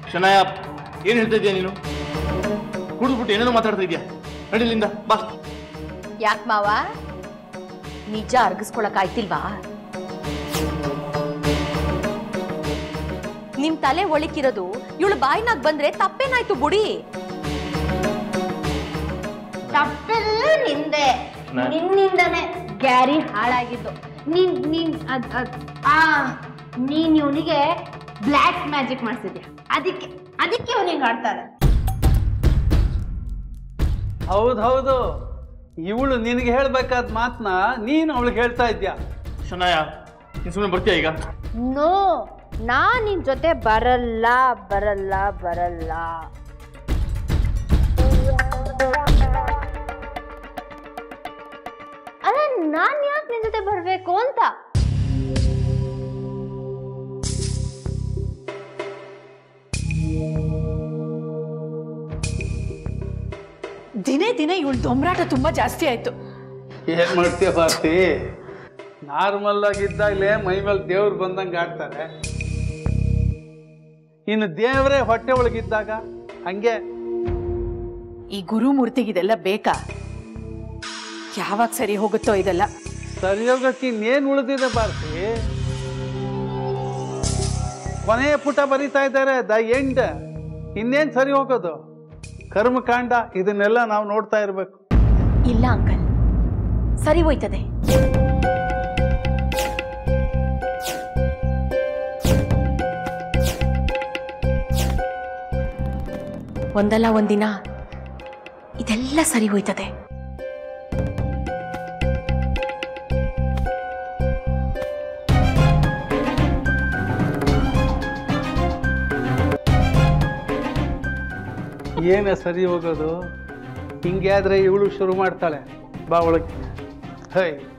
ಶನಾಯ ಏನು ಹೇಳ್ತಾ ಇದೀಯ ನೀನು ಕುಡಿದ್ಬಿಟ್ಟು ಏನೇನೋ ಮಾತಾಡ್ತಾ ಇದೀಯ ನಡಿಲಿಂದ ಬಾ ಯಾಕ್ ಮಾವ ನಿಜ ಅರ್ಗಿಸ್ಕೊಳಕ್ ಆಯ್ತಿಲ್ವಾ ನಿಮ್ ತಲೆ ಒಳಿಕಿರೋದು ಇವಳು ಬಾಯಿನಾಗ್ ಬಂದ್ರೆ ತಪ್ಪೇನಾಯ್ತು ಬುಡಿ ತಪ್ಪೆಲ್ಲ ನಿಂದೆ ನಾ- ನಿನ್ನಿಂದನೇ ಗ್ಯಾರಿ ಹಾಳಾಗಿದ್ದು ನೀನ್ ನೀನ್ ಅದ್ ಅದ್ ಆ ನೀನ್ ಇವನಿಗೆ ಬ್ಲ್ಯಾಕ್ ಮ್ಯಾಜಿಕ್ ಮಾಡ್ಸಿದ್ಯಾ ಅದಕ್ಕೆ ಅದಕ್ಕೆ ಅವನಿಗೆ ಆಡ್ತಾಳೆ ಹೌದು ಹೌದು ಇವಳು ನಿನಗೆ ಹೇಳ್ಬೇಕಾದ ಮಾತನ್ನ ನೀನು ಅವಳಿಗೆ ಹೇಳ್ತಾ ಇದ್ಯಾ ಶನಾಯ ನೀನು ಸುಮ್ಮನೆ ಬರ್ತೀಯ ಈಗ ನೋ ನಾನ್ ನಿನ್ ಜೊತೆ ಬರಲ್ಲ ಬರಲ್ಲ ಬರಲ್ಲ ಅಲ್ಲ ನಾನ್ ಯಾಕೆ ನಿನ್ ಜೊತೆ ಬರ್ಬೇಕು ಅಂತ ದಿನೇ ದಿನೇ ಇವಳು ದೊಂಬರಾಟ ತುಂಬಾ ಜಾಸ್ತಿ ಆಯ್ತು ಏನ್ ಮಾಡ್ತೀಯ ಭಾರತಿ ನಾರ್ಮಲ್ ಆಗಿದ್ದಾಗಲೇ ಮೈ ಮೇಲೆ ದೇವ್ರು ಬಂದಂಗೆ ಆಡ್ತಾರೆ ಇನ್ನು ದೇವರೇ ಹೊಟ್ಟೆ ಒಳಗಿದ್ದಾಗ ಹಂಗೆ ಈ ಗುರುಮೂರ್ತಿಗೆ ಇದೆಲ್ಲ ಬೇಕಾ ಯಾವಾಗ ಸರಿ ಹೋಗುತ್ತೋ ಇದೆಲ್ಲ ಸರಿಯೋಗಕ್ಕೆ ಇನ್ನೇನು ಉಳಿದಿದೆ ಭಾರತಿ ಕೊನೆಯ ಪುಟ ಬರಿತಾ ಇದ್ದಾರೆ ದ ಎಂಡ್ ಇನ್ನೇನು ಸರಿ ಹೋಗೋದು ಕರ್ಮಕಾಂಡ ಇದನ್ನೆಲ್ಲ ನಾವು ನೋಡ್ತಾ ಇರಬೇಕು ಇಲ್ಲ ಅಂಕಲ್ ಸರಿ ಹೋಯ್ತದೆ ಒಂದಲ್ಲ ಒಂದಿನ ಇದೆಲ್ಲ ಸರಿ ಹೋಯ್ತದೆ ಏನೇ ಸರಿ ಹೋಗೋದು ಹಿಂಗೆ ಆದ್ರೆ ಇವಳು ಶುರು ಮಾಡ್ತಾಳೆ ಬಾ ಒಳಗೆ ಹೈ